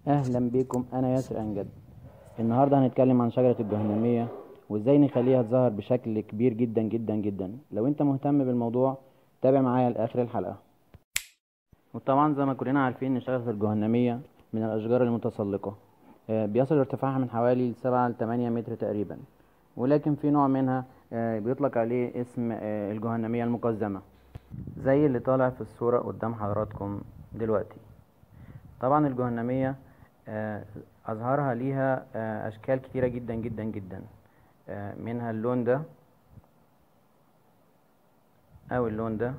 اهلا بكم انا ياسر انجد النهارده هنتكلم عن شجره الجهنميه وازاي نخليها تظهر بشكل كبير جدا جدا جدا لو انت مهتم بالموضوع تابع معايا لاخر الحلقه وطبعا زي ما كلنا عارفين ان شجره الجهنميه من الاشجار المتسلقه آه، بيصل ارتفاعها من حوالي 7 ل 8 متر تقريبا ولكن في نوع منها آه، بيطلق عليه اسم آه، الجهنميه المقزمه زي اللي طالع في الصوره قدام حضراتكم دلوقتي طبعا الجهنمية آه، أظهرها ليها آه، أشكال كتيرة جدا جدا جدا آه، منها اللون ده أو اللون ده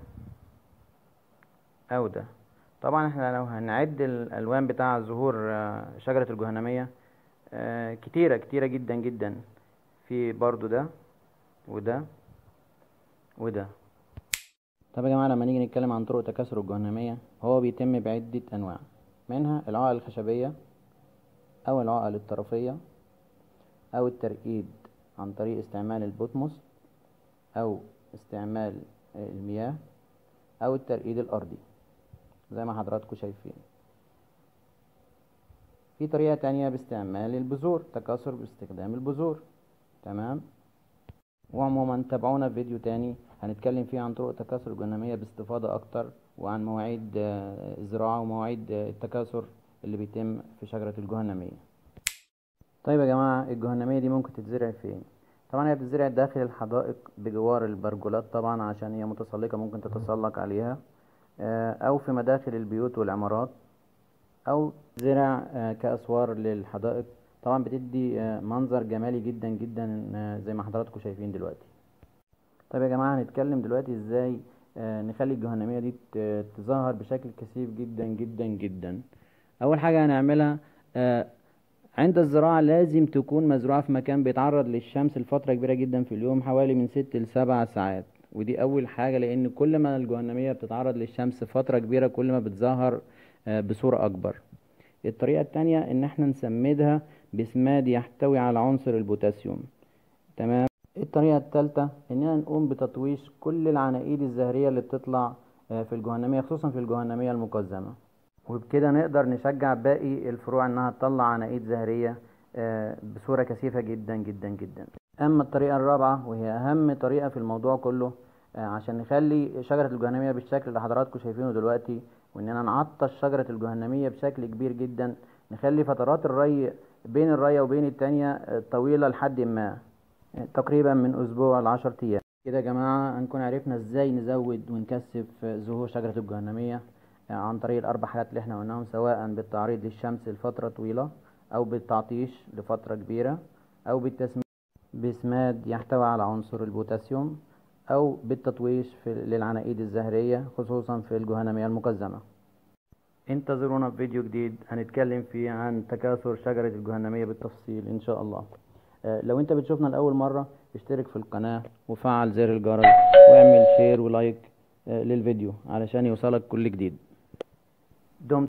أو ده طبعا احنا لو هنعد الألوان بتاع ظهور آه، شجرة الجهنمية آه، كتيرة كتيرة جدا جدا في برضو ده وده وده طب يا جماعة لما نيجي نتكلم عن طرق تكاثر الجهنمية هو بيتم بعدة أنواع منها العقل الخشبية أو العقل الطرفية أو الترقيد عن طريق استعمال البوتموس أو استعمال المياه أو الترقيد الأرضي زي ما حضراتكم شايفين في طريقة تانية باستعمال البذور تكاثر باستخدام البذور تمام وعموما تابعونا في فيديو تاني هنتكلم فيه عن طرق تكاثر الجهنمية باستفاضة أكتر وعن مواعيد آه، الزراعة ومواعيد آه، التكاثر اللي بيتم في شجرة الجهنمية طيب يا جماعة الجهنمية دي ممكن تتزرع فين؟ طبعا هي بتتزرع داخل الحدائق بجوار البرجولات طبعا عشان هي متسلقة ممكن تتسلق عليها آه، أو في مداخل البيوت والعمارات أو زرع آه، كأسوار للحدائق طبعا بتدي آه، منظر جمالي جدا جدا آه، زي ما حضراتكم شايفين دلوقتي طيب يا جماعة هنتكلم دلوقتي ازاي آه، نخلي الجهنمية دي ت- تظهر بشكل كثيف جدا جدا جدا أول حاجة هنعملها آه، عند الزراعة لازم تكون مزروعة في مكان بيتعرض للشمس لفترة كبيرة جدا في اليوم حوالي من ست لسبع ساعات ودي أول حاجة لأن كل ما الجهنمية بتتعرض للشمس فترة كبيرة كل ما بتظهر آه، بصورة أكبر الطريقة التانية إن احنا نسمدها بسماد يحتوي على عنصر البوتاسيوم تمام الطريقة التالتة إننا نقوم بتطويش كل العناقيد الزهرية اللي بتطلع آه، في الجهنمية خصوصا في الجهنمية المقزمة وبكده نقدر نشجع باقي الفروع إنها تطلع عناقيد زهرية آه، بصورة كثيفة جدا جدا جدا أما الطريقة الرابعة وهي أهم طريقة في الموضوع كله آه، عشان نخلي شجرة الجهنمية بالشكل اللي حضراتكم شايفينه دلوقتي وإننا نعطش شجرة الجهنمية بشكل كبير جدا نخلي فترات الري بين الرية وبين التانية آه، طويلة لحد ما آه، تقريبا من أسبوع لعشر أيام كده يا جماعة هنكون عرفنا ازاي نزود ونكثف آه، ظهور شجرة الجهنمية آه، عن طريق الأربع حاجات اللي احنا قلناهم سواء بالتعريض للشمس لفترة طويلة أو بالتعطيش لفترة كبيرة أو بالتسميد بسماد يحتوي على عنصر البوتاسيوم أو بالتطويش في للعناقيد الزهرية خصوصا في الجهنمية المقزمة انتظرونا في فيديو جديد هنتكلم فيه عن تكاثر شجرة الجهنمية بالتفصيل إن شاء الله آه، لو انت بتشوفنا لأول مرة اشترك في القناة وفعل زر الجرس واعمل شير ولايك آه، للفيديو علشان يوصلك كل جديد دمتم